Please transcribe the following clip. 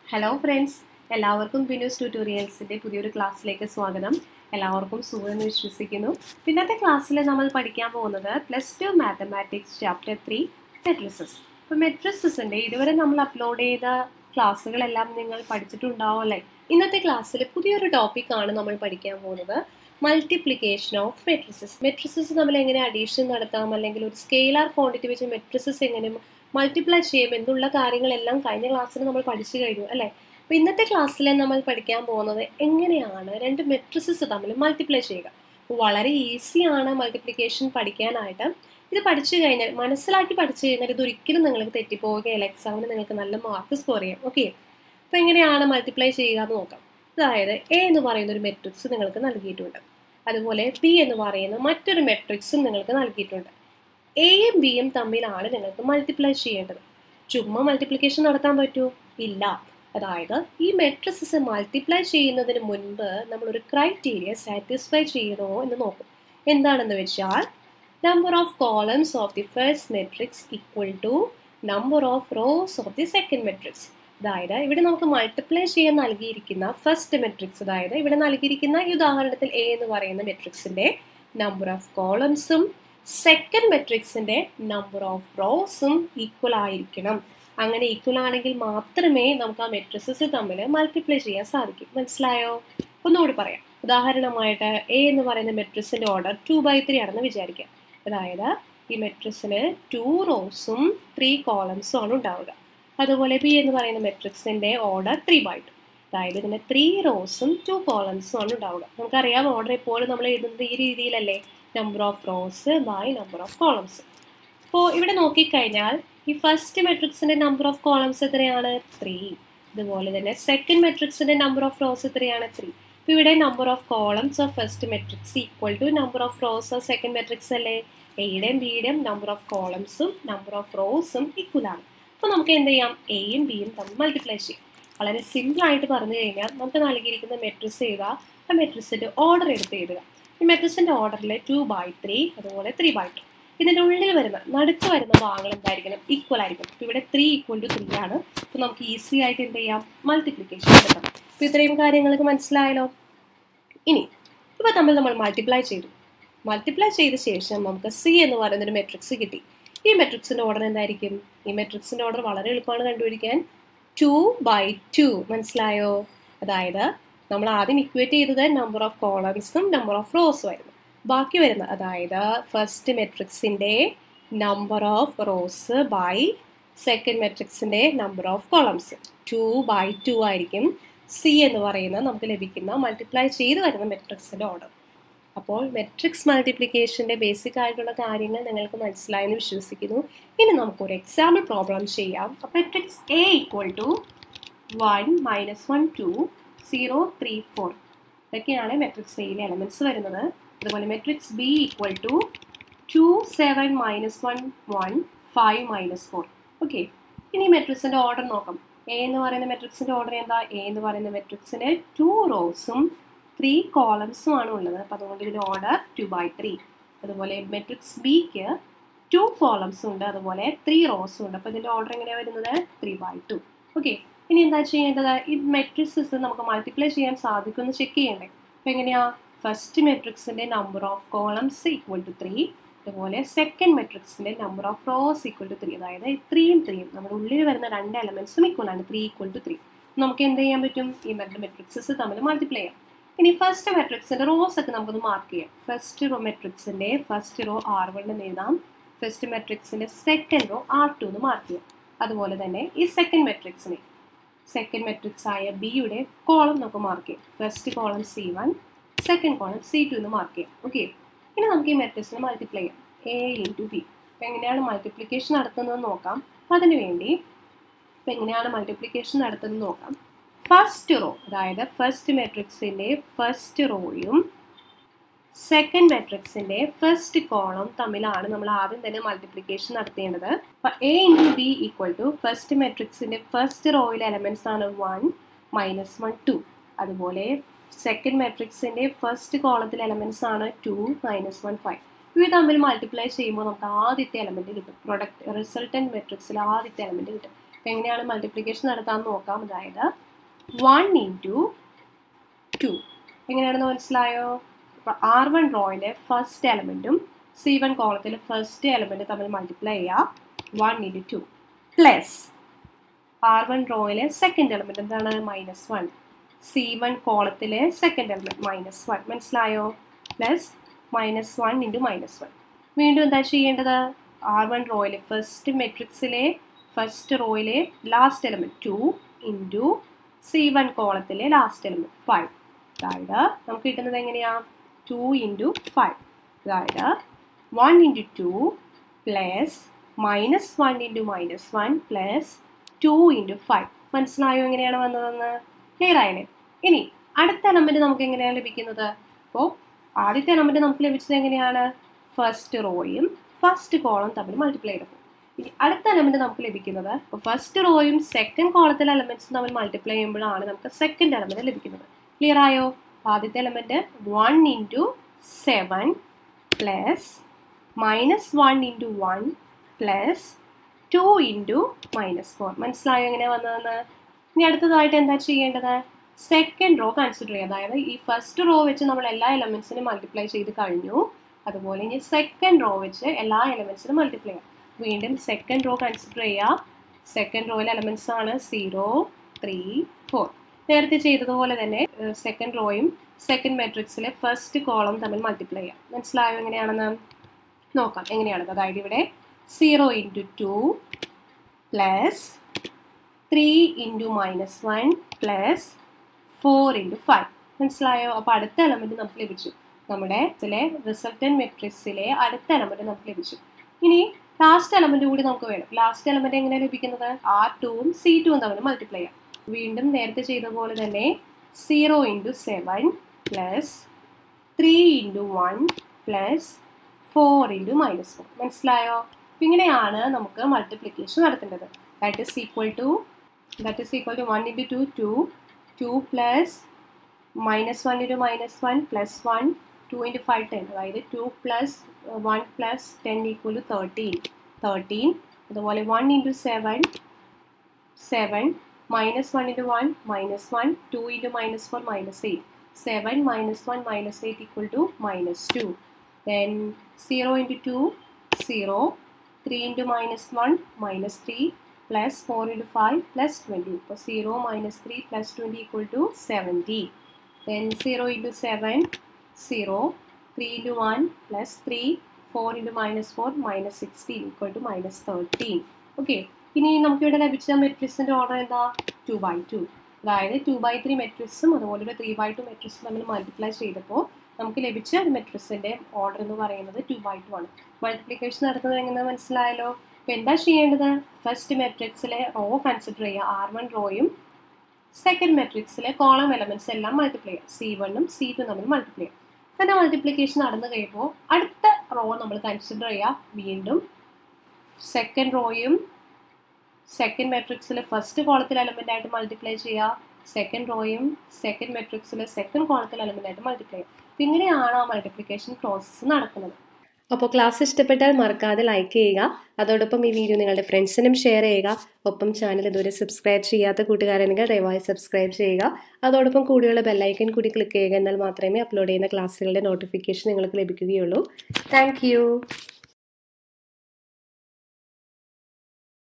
hello friends എല്ലാവർക്കും ബിനൂസ് ട്യൂട്ടോറിയൽസിൻ്റെ പുതിയൊരു ക്ലാസ്സിലേക്ക് സ്വാഗതം എല്ലാവർക്കും സുഖമെന്ന് വിശ്വസിക്കുന്നു ഇന്നത്തെ ക്ലാസ്സിൽ നമ്മൾ പഠിക്കാൻ പോകുന്നത് plus two mathematics chapter three matrices അപ്പോൾ മെട്രിസസിൻ്റെ ഇതുവരെ നമ്മൾ അപ്ലോഡ് ചെയ്ത ക്ലാസ്സുകളെല്ലാം നിങ്ങൾ പഠിച്ചിട്ടുണ്ടാവും അല്ലേ ഇന്നത്തെ ക്ലാസ്സിൽ പുതിയൊരു ടോപ്പിക്കാണ് നമ്മൾ പഠിക്കാൻ പോകുന്നത് മൾട്ടിപ്ലിക്കേഷൻ ഓഫ് മെട്രിസസ് മെട്രിസസ് നമ്മൾ എങ്ങനെ അഡീഷൻ നടത്താം അല്ലെങ്കിൽ ഒരു സ്കെയിലാർ ക്വാണ്ടിറ്റി വെച്ച് മെട്രിസസ് എങ്ങനെ മൾട്ടിപ്ലൈ ചെയ്യും എന്നുള്ള കാര്യങ്ങളെല്ലാം കഴിഞ്ഞ ക്ലാസ്സിൽ നമ്മൾ പഠിച്ചു കഴിഞ്ഞു അല്ലേ അപ്പോൾ ഇന്നത്തെ ക്ലാസ്സിൽ നമ്മൾ പഠിക്കാൻ പോകുന്നത് എങ്ങനെയാണ് രണ്ട് മെട്രിസസ് തമ്മിൽ മൾട്ടിപ്ലൈ ചെയ്യുക അപ്പോൾ വളരെ ഈസിയാണ് മൾട്ടിപ്ലിക്കേഷൻ പഠിക്കാനായിട്ട് ഇത് പഠിച്ചു കഴിഞ്ഞാൽ മനസ്സിലാക്കി പഠിച്ചു കഴിഞ്ഞാൽ ഇത് ഒരിക്കലും നിങ്ങൾക്ക് തെറ്റിപ്പോവുകയില്ല എക്സാമിന് നിങ്ങൾക്ക് നല്ല മാർക്ക് സ്കോർ ചെയ്യാം ഓക്കെ അപ്പോൾ എങ്ങനെയാണ് മൾട്ടിപ്ലൈ ചെയ്യുക എന്ന് നോക്കാം അതായത് എ എന്ന് പറയുന്ന ഒരു മെട്രിക്സ് നിങ്ങൾക്ക് നൽകിയിട്ടുണ്ട് അതുപോലെ ബി എന്ന് പറയുന്ന മറ്റൊരു മെട്രിക്സും നിങ്ങൾക്ക് നൽകിയിട്ടുണ്ട് എയും ബിയും തമ്മിലാണ് നിങ്ങൾക്ക് മൾട്ടിപ്ലൈ ചെയ്യേണ്ടത് ചുമ്മാ മൾട്ടിപ്ലിക്കേഷൻ നടത്താൻ പറ്റുമോ ഇല്ല അതായത് ഈ മെട്രിക്സസ് മൾട്ടിപ്ലൈ ചെയ്യുന്നതിന് മുൻപ് നമ്മൾ ഒരു ക്രൈറ്റീരിയ സാറ്റിസ്ഫൈ ചെയ്യണോ എന്ന് നോക്കും എന്താണെന്ന് വെച്ചാൽ number of columns of the first matrix equal to number of rows of the second matrix അതായത് ഇവിടെ നമുക്ക് മൾട്ടിപ്ലൈ ചെയ്യാൻ നൽകിയിരിക്കുന്ന ഫസ്റ്റ് മെട്രിക്സ് അതായത് ഇവിടെ നൽകിയിരിക്കുന്ന ഈ ഉദാഹരണത്തിൽ എ എന്ന് പറയുന്ന മെട്രിക്സിന്റെ നമ്പർ ഓഫ് കോളംസും സെക്കൻഡ് മെട്രിക്സിന്റെ നമ്പർ ഓഫ് റോസും ഈക്വൽ ആയിരിക്കണം അങ്ങനെ ഈക്വൽ ആണെങ്കിൽ മാത്രമേ നമുക്ക് ആ മെട്രിക്സസ് തമ്മിൽ മൾട്ടിപ്ലൈ ചെയ്യാൻ സാധിക്കും മനസ്സിലായോ ഒന്നുകൂടി പറയാം ഉദാഹരണമായിട്ട് എ എന്ന് പറയുന്ന മെട്രിക്സിന്റെ ഓർഡർ ടു ബൈ ത്രീ ആണെന്ന് വിചാരിക്കാം അതായത് ഈ മെട്രിക്സിന് ടു റോസും ത്രീ കോളംസും ആണ് ഉണ്ടാവുക അതുപോലെ ബി എന്ന് പറയുന്ന മെട്രിക്സിന്റെ ഓർഡർ ത്രീ ബൈ ടു അതായത് ഇതിന് ത്രീ റോസും ടു കോളംസും ആണ് ഉണ്ടാവുക നമുക്കറിയാം ഓർഡർ എപ്പോഴും നമ്മൾ എഴുതുന്നത് ഈ രീതിയിലല്ലേ number of rows by number of columns അപ്പോൾ ഇവിടെ നോക്കിക്കഴിഞ്ഞാൽ ഈ ഫസ്റ്റ് മെട്രിക്സിന്റെ നമ്പർ ഓഫ് കോളംസ് എത്രയാണ് ത്രീ അതുപോലെ തന്നെ സെക്കൻഡ് മെട്രിക്സിന്റെ നമ്പർ ഓഫ് റോസ് എത്രയാണ് ത്രീ അപ്പോൾ ഇവിടെ number of columns of first matrix equal to number of rows of second matrix അല്ലേ എയുടെയും ബിയുടെയും നമ്പർ ഓഫ് കോളംസും നമ്പർ ഓഫ് റോസും ഈക്വൽ ആണ് അപ്പോൾ നമുക്ക് എന്ത് ചെയ്യാം എയും ബിയും തമ്മിൽ മൾട്ടിപ്ലൈ ചെയ്യാം വളരെ സിമ്പിൾ ആയിട്ട് പറഞ്ഞു കഴിഞ്ഞാൽ നമുക്ക് നൽകിയിരിക്കുന്ന മെട്രിക്സ് ചെയ്താൽ ആ മെട്രിക്സിന്റെ ഓർഡർ എടുത്ത് എഴുതുക ഈ മെട്രിക്സിന്റെ ഓർഡറിൽ ടു ബൈ ത്രീ അതുപോലെ ത്രീ ബൈ ടു ഇതിൻ്റെ ഉള്ളിൽ വരുന്ന നടുക്ക് വരുന്ന ഭാഗങ്ങൾ എന്തായിരിക്കണം ഈക്വൽ ആയിരിക്കും അപ്പോൾ ഇവിടെ ത്രീ ഈക്വൽ ടു ത്രീ ആണ് അപ്പോൾ നമുക്ക് ഈസി ആയിട്ട് എന്ത് ചെയ്യാം മൾട്ടിപ്ലിക്കേഷൻ എടുക്കാം അപ്പോൾ ഇത്രയും കാര്യങ്ങൾക്ക് മനസ്സിലായല്ലോ ഇനി ഇപ്പോൾ തമ്മിൽ നമ്മൾ മൾട്ടിപ്ലൈ ചെയ്തു മൾട്ടിപ്ലൈ ചെയ്ത ശേഷം നമുക്ക് സി എന്ന് പറയുന്നൊരു മെട്രിക്സ് കിട്ടി ഈ മെട്രിക്സിൻ്റെ ഓർഡർ എന്തായിരിക്കും ഈ മെട്രിക്സിൻ്റെ ഓർഡർ വളരെ എളുപ്പമാണ് കണ്ടുപിടിക്കാൻ ടു ബൈ ടു മനസ്സിലായോ അതായത് നമ്മൾ ആദ്യം ഇക്വേറ്റ് ചെയ്തത് നമ്പർ ഓഫ് കോളംസും നമ്പർ ഓഫ് റോസും ആയിരുന്നു ബാക്കി വരുന്ന അതായത് ഫസ്റ്റ് മെട്രിക്സിൻ്റെ number of rows by second മെട്രിക്സിൻ്റെ number of columns two by two ആയിരിക്കും സി എന്ന് പറയുന്ന നമുക്ക് ലഭിക്കുന്ന മൾട്ടിപ്ലൈ ചെയ്ത് വരുന്ന മെട്രിക്സിൻ്റെ ഓർഡർ അപ്പോൾ മെട്രിക്സ് മൾട്ടിപ്ലിക്കേഷൻ്റെ ബേസിക് ആയിട്ടുള്ള കാര്യങ്ങൾ നിങ്ങൾക്ക് മനസ്സിലായെന്ന് വിശ്വസിക്കുന്നു ഇനി നമുക്കൊരു എക്സാമ്പിൾ പ്രോബ്ലം ചെയ്യാം matrix A equal to one minus one two zero three four ഇതൊക്കെയാണ് മെട്രിക്സ് എയിലെ എലമെൻറ്റ്സ് വരുന്നത് അതുപോലെ matrix B equal to two seven minus one one five minus four okay ഇനി മെട്രിക്സിൻ്റെ ഓർഡർ നോക്കാം എ എന്ന് പറയുന്ന മെട്രിക്സിൻ്റെ ഓർഡർ എന്താ എ എന്ന് പറയുന്ന മെട്രിക്സിന് ടു റോസും ത്രീ കോളംസും ആണ് ഉള്ളത് അപ്പോൾ അതുകൊണ്ട് ഇതിൻ്റെ ഓർഡർ ടു ബൈ ത്രീ അതുപോലെ മെട്രിക്സ് ബിക്ക് ടു കോളംസും ഉണ്ട് അതുപോലെ ത്രീ റോസും ഉണ്ട് അപ്പോൾ ഇതിൻ്റെ ഓർഡർ എങ്ങനെയാണ് വരുന്നത് ത്രീ ബൈ ടു ഓക്കെ ഇനി എന്താ ചെയ്യേണ്ടത് ഈ മെട്രിക്സസ് നമുക്ക് മൾട്ടിപ്ലൈ ചെയ്യാൻ സാധിക്കുമെന്ന് ചെക്ക് ചെയ്യണ്ടേ അപ്പോൾ എങ്ങനെയാ ഫസ്റ്റ് മെട്രിക്സിൻ്റെ number of columns equal to three അതുപോലെ സെക്കൻഡ് മെട്രിക്സിൻ്റെ number of rows equal to three അതായത് ത്രീയും ത്രീയും നമ്മുടെ ഉള്ളിൽ വരുന്ന രണ്ട് എലമെൻസും ഈക്വൽ ആണ് ത്രീ ഈക്വൽ ടു ത്രീ നമുക്ക് എന്ത് ചെയ്യാൻ പറ്റും ഈ രണ്ട് മെട്രിക്സസ് തമ്മിൽ മൾട്ടിപ്ലൈ ചെയ്യാം ഇനി ഫസ്റ്റ് മെട്രിക്സിൻ്റെ റോസ് ഒക്കെ നമുക്കൊന്ന് മാർക്ക് ചെയ്യാം ഫസ്റ്റ് റോ മെട്രിക്സിൻ്റെ ഫസ്റ്റ് റോ ആർ വൺ എന്ന് എഴുതാം ഫസ്റ്റ് മെട്രിക്സിൻ്റെ സെക്കൻഡ് റോ ആർ ടു എന്ന് മാർക്ക് ചെയ്യാം അതുപോലെ തന്നെ ഈ സെക്കൻഡ് മെട്രിക്സിനെ സെക്കൻഡ് മെട്രിക്സ് ആയ ബിയുടെ കോളം നമുക്ക് മാർക്ക് ചെയ്യാം first column C one second column C two എന്ന് മാർക്ക് ചെയ്യാം ഓക്കെ ഇനി നമുക്ക് ഈ മെട്രിക്സിനെ മൾട്ടിപ്ലൈ ചെയ്യാം എ ഇൻറ്റു ബി അപ്പം എങ്ങനെയാണ് മൾട്ടിപ്ലിക്കേഷൻ നടത്തുന്നത് നോക്കാം അപ്പം അതിന് വേണ്ടി ഇപ്പം എങ്ങനെയാണ് മൾട്ടിപ്ലിക്കേഷൻ നടത്തുന്നത് നോക്കാം ഫസ്റ്റ് റോ അതായത് ഫസ്റ്റ് മെട്രിക്സിൻ്റെ ഫസ്റ്റ് റോയും സെക്കൻഡ് മെട്രിക്സിൻ്റെ ഫസ്റ്റ് കോളം തമ്മിലാണ് നമ്മൾ ആദ്യം തന്നെ മൾട്ടിപ്ലിക്കേഷൻ നടത്തേണ്ടത് അപ്പം A into B equal to first മെട്രിക്സിൻ്റെ ഫസ്റ്റ് റോയിലെ എലമെൻറ്റ്സ് ആണ് വൺ മൈനസ് വൺ ടു അതുപോലെ സെക്കൻഡ് മെട്രിക്സിൻ്റെ ഫസ്റ്റ് കോളത്തിലെ എലമെൻറ്റ്സ് ആണ് ടു മൈനസ് വൺ ഫൈവ് ഇവ തമ്മിൽ മൾട്ടിപ്ലൈ ചെയ്യുമ്പോൾ നമുക്ക് ആദ്യത്തെ എലമെൻറ്റ് കിട്ടും പ്രൊഡക്റ്റ് റിസൾട്ടൻറ്റ് മെട്രിക്സിൽ ആദ്യത്തെ എലമെൻറ്റ് കിട്ടും എങ്ങനെയാണ് മൾട്ടിപ്ലിക്കേഷൻ നടത്താമെന്ന് നോക്കാം അതായത് വൺ ഇൻറ്റു ടു എങ്ങനെയാണെന്ന് മനസ്സിലായോ ആർ വൺ റോയിലെ ഫസ്റ്റ് എലമെൻറ്റും സി വൺ കോളത്തിലെ ഫസ്റ്റ് എലമെൻറ്റ് തമ്മിൽ മൾട്ടിപ്ലൈ ചെയ്യുക one into two plus R one റോയിലെ സെക്കൻഡ് എലമെൻറ്റ് എന്താണ് മൈനസ് വൺ സി വൺ കോളത്തിലെ സെക്കൻഡ് എലമെൻറ്റ് മൈനസ് വൺ മനസ്സിലായോ plus minus one into minus one വീണ്ടും എന്താ ചെയ്യേണ്ടത് ആർ വൺ റോയിലെ ഫസ്റ്റ് മെട്രിക്സിലെ ഫസ്റ്റ് റോയിലെ last element two into C one കോളത്തിലെ ലാസ്റ്റ് എലമെൻറ്റ് ഫൈവ് അതായത് നമുക്ക് കിട്ടുന്നത് എങ്ങനെയാണ് ടു ഇൻറ്റു ഫൈവ് അതായത് one into two plus minus one into minus one plus two into five മനസ്സിലായോ എങ്ങനെയാണ് വന്നതെന്ന് ക്ലിയർ ആയല്ലേ ഇനി അടുത്ത എലമെൻറ്റ് നമുക്ക് എങ്ങനെയാണ് ലഭിക്കുന്നത് അപ്പോൾ ആദ്യത്തെ എലമെൻറ്റ് നമുക്ക് ലഭിച്ചത് എങ്ങനെയാണ് ഫസ്റ്റ് റോയും ഫസ്റ്റ് കോളം തമ്മിൽ മൾട്ടിപ്ലൈ ചെയ്തപ്പോൾ ഇനി അടുത്ത എലമെൻറ്റ് നമുക്ക് ലഭിക്കുന്നത് ഇപ്പോൾ ഫസ്റ്റ് റോയും സെക്കൻഡ് കോളത്തിലെ എലമെൻറ്റ്സും തമ്മിൽ മൾട്ടിപ്ലൈ ചെയ്യുമ്പോഴാണ് നമുക്ക് സെക്കൻഡ് എലമെൻറ്റ് ലഭിക്കുന്നത് ക്ലിയർ ആയോ ആദ്യത്തെ element one into seven plus minus one into one plus two into minus four മനസ്സിലായോ എങ്ങനെ വന്നതെന്ന് ഇനി അടുത്തതായിട്ട് എന്താ ചെയ്യേണ്ടത് സെക്കൻഡ് റോ കൺസിഡർ ചെയ്യുക അതായത് ഈ ഫസ്റ്റ് റോ വെച്ച് നമ്മൾ എല്ലാ എലമെൻസിനും മൾട്ടിപ്ലൈ ചെയ്ത് കഴിഞ്ഞു അതുപോലെ ഇനി സെക്കൻഡ് റോ വെച്ച് എല്ലാ എലമെൻസിനും മൾട്ടിപ്ലൈ ചെയ്യാം വീണ്ടും സെക്കൻഡ് റോ കൺസിഡർ ചെയ്യുക സെക്കൻഡ് റോയിലെ എലമെൻസ് ആണ് സീറോ ത്രീ ഫോർ നേരത്തെ ചെയ്തതുപോലെ തന്നെ സെക്കൻഡ് റോയും സെക്കൻഡ് മെട്രിക്സിലെ ഫസ്റ്റ് കോളം തമ്മിൽ മൾട്ടിപ്ലൈ ചെയ്യാം മനസ്സിലായോ എങ്ങനെയാണെന്ന് നോക്കാം എങ്ങനെയാണെന്ന് അതായത് ഇവിടെ zero into two plus three into minus one plus four into five മനസ്സിലായോ അപ്പോൾ അടുത്ത എലമെൻറ്റ് നമുക്ക് ലഭിച്ചു നമ്മുടെ ഇതിലെ റിസൾട്ടൻ മെട്രിക്സിലെ അടുത്ത എലമെൻറ്റ് നമുക്ക് ലഭിച്ചു ഇനി ലാസ്റ്റ് എലമെൻറ്റ് കൂടി നമുക്ക് വേണം ലാസ്റ്റ് എലമെൻറ്റ് എങ്ങനെ ലഭിക്കുന്നത് ആർ ടുവും സി ടുവും തമ്മിൽ മൾട്ടിപ്ലൈ ചെയ്യാം വീണ്ടും നേരത്തെ ചെയ്ത പോലെ തന്നെ zero into seven plus three into one plus four into minus four മനസ്സിലായോ ഇങ്ങനെയാണ് നമുക്ക് മൾട്ടിപ്ലിക്കേഷൻ നടത്തേണ്ടത് that is equal to that is equal to one into two two two plus minus one into minus one plus one two into five ten അതായത് two plus one plus ten equal to thirteen thirteen അതുപോലെ one into seven seven minus one into one minus one two into minus four minus eight seven minus one minus eight equal to minus two then zero into two zero three into minus one minus three plus four into five plus twenty ഇപ്പോൾ zero minus three plus twenty equal to seventy then zero into seven zero three into one plus three four into minus four minus sixteen equal to minus thirteen okay ഇനി നമുക്കിവിടെ ലഭിച്ച മെട്രിക്സിൻ്റെ order എന്താ two by two അതായത് to by three മെട്രിക്സും അതുപോലെ ഒരു three by to മെട്രിക്സും തമ്മിൽ മൾട്ടിപ്ലൈ ചെയ്തപ്പോൾ നമുക്ക് ലഭിച്ച മെട്രിക്സിൻ്റെ ഓർഡർ എന്ന് പറയുന്നത് ടു ബൈ ടു ആണ് മൾട്ടിപ്ലിക്കേഷൻ നടത്തുന്നത് എങ്ങനെ മനസ്സിലായല്ലോ അപ്പോൾ എന്താ ചെയ്യേണ്ടത് ഫസ്റ്റ് മെട്രിക്സിലെ റോ കൺസിഡർ ചെയ്യുക ആർ വൺ റോയും സെക്കൻഡ് മെട്രിക്സിലെ കോളം എലമെൻറ്റ്സ് എല്ലാം മൾട്ടിപ്ലൈ ചെയ്യുക സി വണ്ണും സി ടു തമ്മിൽ മൾട്ടിപ്ലൈ ചെയ്യുക അങ്ങനെ മൾട്ടിപ്ലിക്കേഷൻ നടന്നു കഴിയുമ്പോൾ അടുത്ത റോ നമ്മൾ കൺസിഡർ ചെയ്യുക വീണ്ടും സെക്കൻഡ് റോയും സെക്കൻഡ് മെട്രിക്സിലെ ഫസ്റ്റ് കോളത്തിൽ എലമെൻ്റ് ആയിട്ട് മൾട്ടിപ്ലൈ ചെയ്യുക സെക്കൻഡ് റോയും സെക്കൻഡ് മെട്രിക്സിലെ സെക്കൻഡ് കോളത്തിൽ എലമെൻ്റ് ആയിട്ട് മൾട്ടിപ്ലൈ ചെയ്യുക അപ്പം ഇങ്ങനെയാണ് ആ മൾട്ടിപ്ലിക്കേഷൻ പ്രോസസ്സ് നടക്കുന്നത് അപ്പോൾ ക്ലാസ് ഇഷ്ടപ്പെട്ടാൽ മറക്കാതെ ലൈക്ക് ചെയ്യുക അതോടൊപ്പം ഈ വീഡിയോ നിങ്ങളുടെ ഫ്രണ്ട്സിനും ഷെയർ ചെയ്യുക ഒപ്പം ചാനൽ ഇതുവരെ സബ്സ്ക്രൈബ് ചെയ്യാത്ത കൂട്ടുകാരെങ്കിൽ ദയവായി സബ്സ്ക്രൈബ് ചെയ്യുക അതോടൊപ്പം കൂടിയുള്ള ബെല്ലൈക്കൻ കൂടി ക്ലിക്ക് ചെയ്യുക എന്നാൽ മാത്രമേ അപ്ലോഡ് ചെയ്യുന്ന ക്ലാസ്സുകളുടെ നോട്ടിഫിക്കേഷൻ നിങ്ങൾക്ക് ലഭിക്കുകയുള്ളൂ താങ്ക്